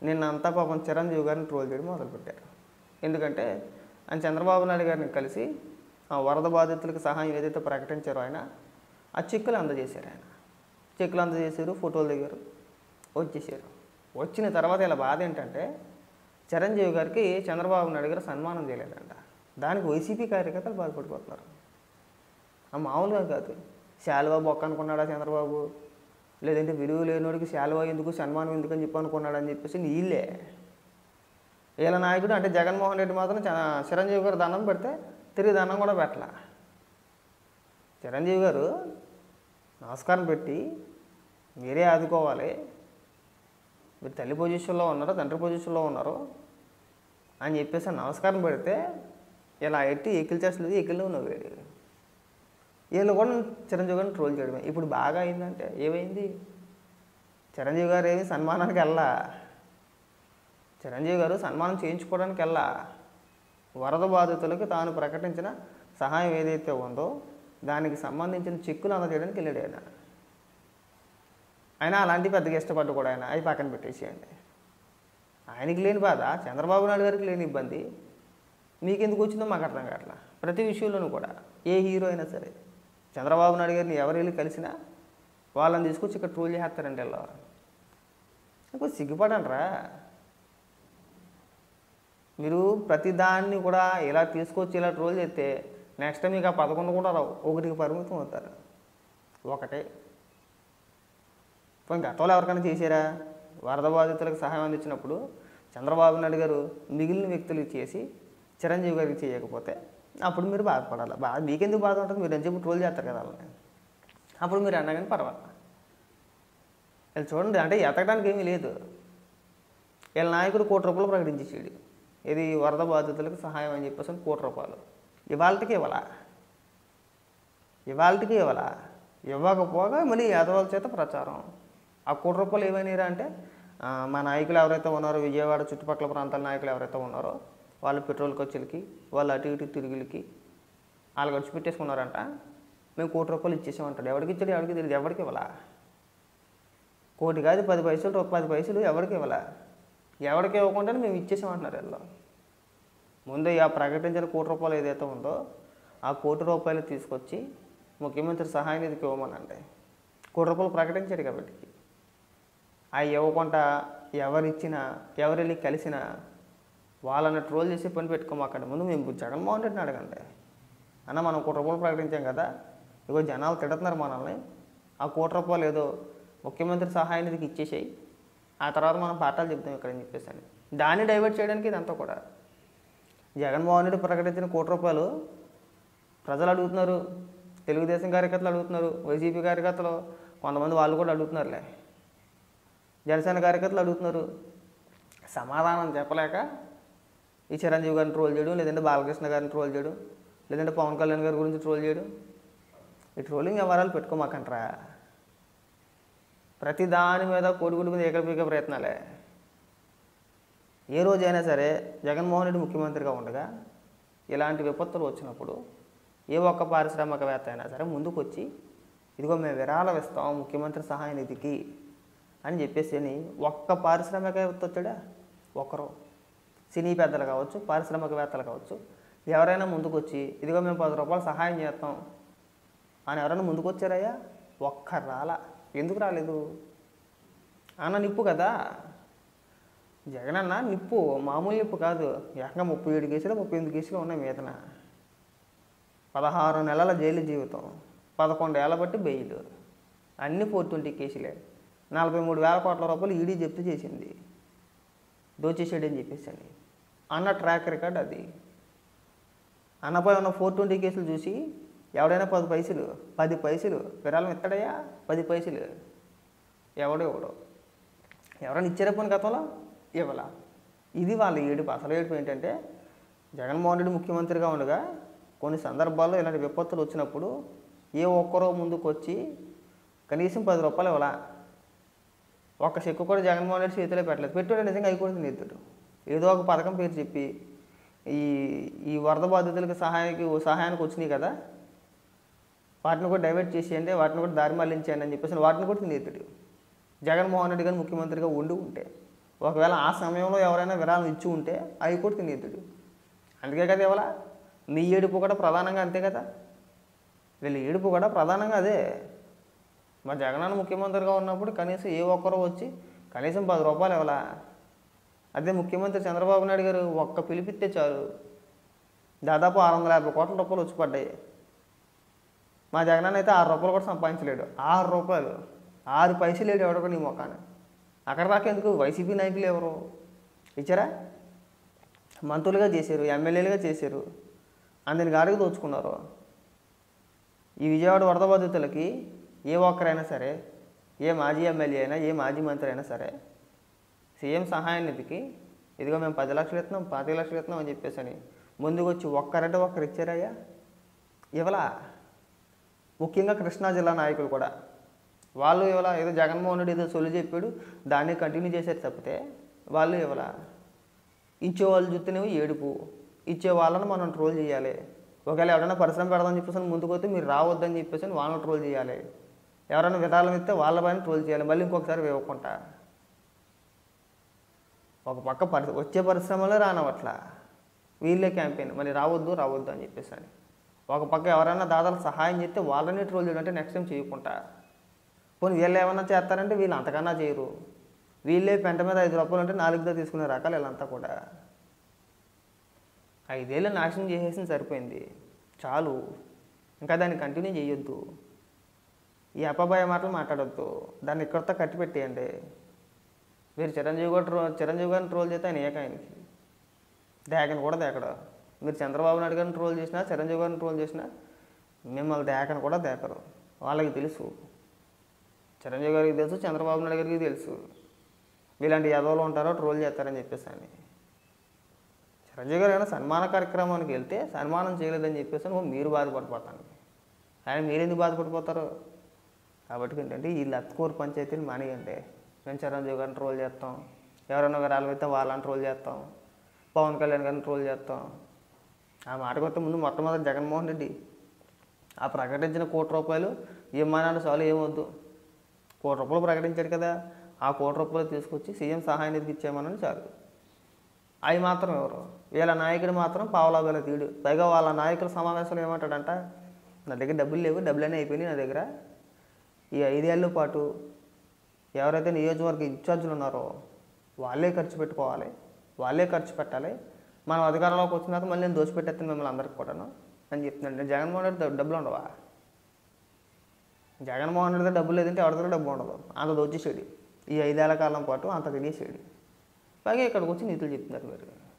నిన్న అంతా పాపం చిరంజీవి గారిని ట్రోల్ చేయడం మొదలుపెట్టారు ఎందుకంటే ఆయన చంద్రబాబు నాయుడు గారిని కలిసి ఆ వరద బాధితులకు సహాయం ఏదైతే ప్రకటించారో ఆయన ఆ చెక్కులు అందజేశారు ఆయన చెక్కులు అందజేశారు ఫోటోలు దిగారు వచ్చేసారు వచ్చిన తర్వాత ఇలా బాధ ఏంటంటే చిరంజీవి గారికి చంద్రబాబు నాయుడు గారు సన్మానం చేయలేదంట దానికి వైసీపీ కార్యకర్తలు బాధపడిపోతున్నారు ఆ మామూలుగా కాదు శాలువా బొక్క అనుకున్నాడా చంద్రబాబు లేదంటే విలువ లేనివాడికి శాలువా ఎందుకు సన్మానం ఎందుకు అని చెప్పి అనుకున్నాడు అని చెప్పేసి వీళ్ళే వీళ్ళ నాయకుడు అంటే జగన్మోహన్ రెడ్డి మాత్రం చ- చిరంజీవి గారు దండం పెడితే తిరిగి దండం కూడా పెట్టలా చిరంజీవి గారు నమస్కారం పెట్టి మీరే ఆదుకోవాలి మీరు తల్లి పొజిషన్లో ఉన్నారో తండ్రి పొజిషన్లో ఉన్నారో అని చెప్పేసి నమస్కారం పెడితే ఇలా ఎట్టి ఎక్కిలు చేస్తలేదు ఎక్కిళ్ళు నవ్వాడు వీళ్ళు కూడా చిరంజీవి గారిని ట్రోల్ చేయడమే ఇప్పుడు బాగా అయిందంటే ఏమైంది చిరంజీవి గారు ఏమి సన్మానానికి వెళ్ళా చిరంజీవి గారు సన్మానం చేయించుకోవడానికి వెళ్ళా వరద బాధితులకు తాను ప్రకటించిన సహాయం ఏదైతే ఉందో దానికి సంబంధించిన చెక్కులు అందజేయడానికి వెళ్ళాడు ఆయన ఆయన అలాంటి పెద్దగా ఇష్టపడ్డు కూడా ఆయన అవి పక్కన పెట్టేసేయండి ఆయనకి లేని బాధ చంద్రబాబు నాయుడు గారికి లేని ఇబ్బంది మీకెందుకు వచ్చిందో మాకు అర్థం కావట్లా ప్రతి విషయంలోనూ కూడా ఏ హీరో అయినా సరే చంద్రబాబు నాయుడు గారిని ఎవరు వెళ్ళి కలిసినా వాళ్ళని తీసుకొచ్చి ఇక్కడ ట్రోల్ చేస్తారండి వీళ్ళు కొంచెం సిగ్గుపడండిరా మీరు ప్రతి దాన్ని కూడా ఇలా తీసుకొచ్చి ఇలా ట్రోల్ చేస్తే నెక్స్ట్ టైం మీకు ఆ పదకొండు కూడా రావు ఒకటికి పరిమితం అవుతారు ఒకటే పోయి గతంలో ఎవరికైనా చేశారా వరద బాధితులకు సహాయం అందించినప్పుడు చంద్రబాబు నాయుడు గారు మిగిలిన వ్యక్తులకు చేసి చిరంజీవి గారికి చేయకపోతే అప్పుడు మీరు బాధపడాలి బాధ మీకెందుకు బాధ ఉంటుంది మీరు అని చెప్పి ట్రోల్ చేస్తారు కదా వాళ్ళని అప్పుడు మీరు అన్నా కానీ పర్వాలేదు వీళ్ళు చూడండి అంటే ఎతకడానికి ఏమీ లేదు వీళ్ళ నాయకుడు కోటి రూపాయలు ప్రకటించేసాడు ఇది వరద బాధితులకు సహాయం అని చెప్పేసి అని కోటి రూపాయలు ఇవాళకి ఇవ్వాలా ఇవాళకి ఇవ్వాలా ఇవ్వకపోగా మళ్ళీ యాదవాల చేత ప్రచారం ఆ కోటి రూపాయలు ఏమైనారా అంటే ఆ, మా నాయకులు ఎవరైతే ఉన్నారో విజయవాడ చుట్టుపక్కల ప్రాంతాల నాయకులు ఎవరైతే ఉన్నారో వాళ్ళు పెట్రోల్ ఖర్చులకి వాళ్ళు అటు ఇటు తిరుగులకి వాళ్ళు ఖర్చు పెట్టేసుకున్నారంట మేము కోటి రూపాయలు ఇచ్చేసామంటాడు ఎవరికి ఇచ్చాడు ఎవరికి తెలియదు ఎవరికి ఇవ్వాలా కోటి కాదు పది పైసలు రూ- పది పైసలు ఎవరికి ఇవ్వాలా ఎవరికి ఇవ్వకుండా మేము ఇచ్చేసామంటున్నారు వీళ్ళు ముందు ఆ ప్రకటించిన కోటి రూపాయలు ఏదైతే ఉందో ఆ కోటి రూపాయలు తీసుకొచ్చి ముఖ్యమంత్రి సహాయ నిధికి ఇవ్వమనండి కోటి రూపాయలు ప్రకటించారు కాబట్టి ఆ ఇవ్వకుండా ఎవరిచ్చినా ఎవరు వెళ్ళి కలిసినా వాళ్ళని ట్రోల్ చేసి పని పెట్టుకోమాకండి ముందు మేము జగన్మోహన్ రెడ్డిని అడగండి అన్న మనం కోటి రూపాయలు ప్రకటించాం కదా ఇగో జనాలు తిడుతున్నారు మనల్ని ఆ కోటి రూపాయలు ఏదో ముఖ్యమంత్రి సహాయ నిధికి ఇచ్చేసేయి ఆ తర్వాత మనం పాఠాలు చెప్తాం ఇక్కడ అని చెప్పేసి అని దాన్ని డైవర్ట్ చేయడానికి ఇదంతా కూడా జగన్మోహన్ రెడ్డి ప్రకటించిన కోటి రూపాయలు ప్రజలు అడుగుతున్నారు తెలుగుదేశం కార్యకర్తలు అడుగుతున్నారు వైసీపీ కార్యకర్తలు కొంతమంది వాళ్ళు కూడా అడుగుతున్నారులే జనసేన కార్యకర్తలు అడుగుతున్నారు సమాధానం చెప్పలేక ఈ చిరంజీవి గారిని ట్రోల్ చేయడం లేదంటే బాలకృష్ణ గారిని ట్రోల్ చేయడం లేదంటే పవన్ కళ్యాణ్ గారి గురించి ట్రోల్ చేయడం ఈ ట్రోలింగ్ వ్యవహారాలు పెట్టుకోమాకంట్రా ప్రతి దాని మీద కోడిగుడి మీద ఏకపీక ప్రయత్నాలే ఏ రోజైనా సరే జగన్మోహన్ రెడ్డి ముఖ్యమంత్రిగా ఉండగా ఇలాంటి విపత్తులు వచ్చినప్పుడు ఏ ఒక్క పారిశ్రామికవేత్త అయినా సరే ముందుకు వచ్చి ఇదిగో మేము విరాళం ఇస్తాం ముఖ్యమంత్రి సహాయ నిధికి అని చెప్పేసి అని ఒక్క పారిశ్రామికవేత్త వచ్చాడా ఒకరు సినీ పెద్దలు కావచ్చు పారిశ్రామికవేత్తలు కావచ్చు ఎవరైనా ముందుకు వచ్చి ఇదిగో మేము పది రూపాయలు సహాయం చేస్తాం అని ఎవరైనా ముందుకు వచ్చారయ్యా ఒక్క రాలా ఎందుకు రాలేదు అన్న నిప్పు కదా జగనన్న నిప్పు మామూలు నిప్పు కాదు ఏకంగా ముప్పై ఏడు కేసులు ముప్పై ఎనిమిది కేసులు ఉన్నాయి మీదన పదహారు నెలల జైలు జీవితం పదకొండు ఏళ్ళ బట్టి బెయిల్ అన్ని ఫోర్ ట్వంటీ కేసులే నలభై మూడు వేల కోట్ల రూపాయలు ఈడీ జప్తు చేసింది దోచేసాడని చెప్పేసి అని అన్న ట్రాక్ రికార్డ్ అది అన్నపై ఉన్న ఫోర్ ట్వంటీ కేసులు చూసి ఎవడైనా పది పైసలు పది పైసలు విరాళం ఇస్తాడయ్యా పది పైసలు ఎవడో ఎవడో ఎవరైనా ఇచ్చారా పోనీ గతంలో ఇవ్వాల ఇది వాళ్ళ ఏడుపు అసలు ఏడుపు ఏంటంటే జగన్మోహన్ రెడ్డి ముఖ్యమంత్రిగా ఉండగా కొన్ని సందర్భాల్లో ఇలాంటి విపత్తులు వచ్చినప్పుడు ఏ ఒక్కరో ముందుకు వచ్చి కనీసం పది రూపాయలు ఇవ్వాల ఒక్క చెక్కు కూడా జగన్మోహన్ రెడ్డి చేతిలో పెట్టలేదు పెట్టుబడి నిజంగా అయిపోయింది నిద్దుడు ఏదో ఒక పథకం పేరు చెప్పి ఈ ఈ వరద బాధితులకు సహాయానికి సహాయానికి వచ్చినాయి కదా వాటిని కూడా డైవర్ట్ చేసేయండి వాటిని కూడా దారి మళ్లించేయండి అని చెప్పేసి వాటిని కూడా తినేతుడు జగన్మోహన్ రెడ్డి గారు ముఖ్యమంత్రిగా ఉండి ఉంటే ఒకవేళ ఆ సమయంలో ఎవరైనా విరాళం ఇచ్చి ఉంటే అవి కూడా తినేతుడు అందుకే కదా ఇవాళ నీ ఏడుపు కూడా ప్రధానంగా అంతే కదా వీళ్ళ ఏడుపు కూడా ప్రధానంగా అదే మా జగనన్న ముఖ్యమంత్రిగా ఉన్నప్పుడు కనీసం ఏ ఒక్కరో వచ్చి కనీసం పది రూపాయలు ఇవ్వాలా అదే ముఖ్యమంత్రి చంద్రబాబు నాయుడు గారు ఒక్క పిలిపిస్తే చాలు దాదాపు ఆరు వందల యాభై కోట్ల రూపాయలు వచ్చి పడ్డాయి మా జగనన్న అయితే ఆరు రూపాయలు కూడా సంపాదించలేడు ఆరు రూపాయలు ఆరు పైసలు లేడు ఎవడో నీ మొక్కాన అక్కడ దాకా ఎందుకు వైసీపీ నాయకులు ఎవరు ఇచ్చారా మంత్రులుగా చేశారు ఎమ్మెల్యేలుగా చేశారు అందరి గారికి దోచుకున్నారు ఈ విజయవాడ వరద బాధితులకి ఏ ఒక్కరైనా సరే ఏ మాజీ ఎమ్మెల్యే అయినా ఏ మాజీ మంత్రి అయినా సరే సీఎం సహాయ నిధికి ఇదిగో మేము పది లక్షలు ఇస్తున్నాం పాతిక లక్షలు ఇస్తున్నాం అని చెప్పేసి అని ముందుకు వచ్చి ఒక్కరంటే ఒక్కరు ఇచ్చారయ్యా ఇవ్వలా ముఖ్యంగా కృష్ణా జిల్లా నాయకులు కూడా వాళ్ళు ఇవ్వాల ఏదో జగన్మోహన్ రెడ్డి ఏదో సొల్లు చెప్పాడు దాన్ని కంటిన్యూ చేసేది తప్పితే వాళ్ళు ఇవ్వాల ఇచ్చే వాళ్ళు చూస్తేనేమో ఏడుపు ఇచ్చే వాళ్ళని మనం ట్రోల్ చేయాలి ఒకవేళ ఎవరైనా పరిశ్రమ పెడదామని చెప్పేసి అని ముందుకు వస్తే మీరు రావద్దని చెప్పేసి అని వాళ్ళని ట్రోల్ చేయాలి ఎవరైనా విరాళం ఇస్తే వాళ్ళ పైన ట్రోల్ చేయాలి మళ్ళీ ఇంకొకసారి ఇవ్వకుండా ఒక పక్క పరి వచ్చే పరిశ్రమలో రానవట్ల వీళ్ళే క్యాంపెయిన్ మరి రావద్దు రావద్దు అని చెప్పేసి అని ఒక పక్క ఎవరైనా దాదాపు సహాయం చేస్తే వాళ్ళని ట్రోల్ చేయడం అంటే నెక్స్ట్ టైం చేయకుండా పోనీ వీళ్ళు ఏమన్నా చేస్తారంటే వీళ్ళు అంతకన్నా చేయరు వీళ్ళే పెంట మీద ఐదు రూపాయలు అంటే నాలుగుతో తీసుకునే రకాలు వీళ్ళంతా కూడా ఐదేళ్ళు నాశనం చేసేసింది సరిపోయింది చాలు ఇంకా దాన్ని కంటిన్యూ చేయొద్దు ఈ అపభాయ మాటలు మాట్లాడొద్దు దాన్ని ఇక్కడితో కట్టి పెట్టేయండి మీరు చిరంజీవి కూడా ట్రో చిరంజీవి గారిని ట్రోల్ చేస్తే ఆయన ఏక ఆయనకి దేకని కూడా దేకడు మీరు చంద్రబాబు నాయుడు గారిని ట్రోల్ చేసినా చిరంజీవి గారిని ట్రోల్ చేసినా మిమ్మల్ని దేకని కూడా దేకరు వాళ్ళకి తెలుసు చిరంజీవి గారికి తెలుసు చంద్రబాబు నాయుడు గారికి తెలుసు ఇలాంటి యాదవులు ఉంటారో ట్రోల్ చేస్తారని చెప్పేసి అని చిరంజీవి గారు ఏమైనా సన్మాన కార్యక్రమానికి వెళ్తే సన్మానం చేయలేదని చెప్పేసి అని మీరు బాధపడిపోతాను ఆయన మీరెందుకు బాధపడిపోతారు కాబట్టి ఏంటంటే ఈ లత్కూరు పంచాయతీని మానేయండి మేము చిరంజీవి గారిని ట్రోల్ చేస్తాం ఎవరైనా విరాళం అయితే వాళ్ళని ట్రోల్ చేస్తాం పవన్ కళ్యాణ్ గారిని ట్రోల్ చేస్తాం ఆ మాట కొత్త ముందు మొట్టమొదటి జగన్మోహన్ రెడ్డి ఆ ప్రకటించిన కోటి రూపాయలు ఏమన్నాడు చాలు ఏమొద్దు కోటి రూపాయలు ప్రకటించాడు కదా ఆ కోటి రూపాయలు తీసుకొచ్చి సీఎం సహాయ నిధికి ఇచ్చేయమని చాలు అవి మాత్రం ఎవరు వీళ్ళ నాయకుడు మాత్రం పావలా వేల తీడు పైగా వాళ్ళ నాయకుల సమావేశంలో ఏమంటాడంట నా దగ్గర డబ్బులు లేవు డబ్బులన్నీ అయిపోయినాయి నా దగ్గర ఈ ఐదేళ్ల పాటు ఎవరైతే నియోజకవర్గ ఇన్ఛార్జీలు ఉన్నారో వాళ్ళే ఖర్చు పెట్టుకోవాలి వాళ్ళే ఖర్చు పెట్టాలి మనం అధికారంలోకి వచ్చిన తర్వాత మళ్ళీ నేను దోచిపెట్టేస్తాను మిమ్మల్ని అందరికి కూడాను అని చెప్తున్నాడు నేను జగన్మోహన్ రెడ్డి దగ్గర డబ్బులు ఉండవా జగన్మోహన్ రెడ్డి దగ్గర డబ్బులు లేదంటే ఎవరి దగ్గర డబ్బు ఉండదు అంత దోచేసాడు ఈ ఐదేళ్ల కాలం పాటు అంత తినేసాడు పైగా ఇక్కడికి వచ్చి నీతులు చెప్తున్నారు మీరు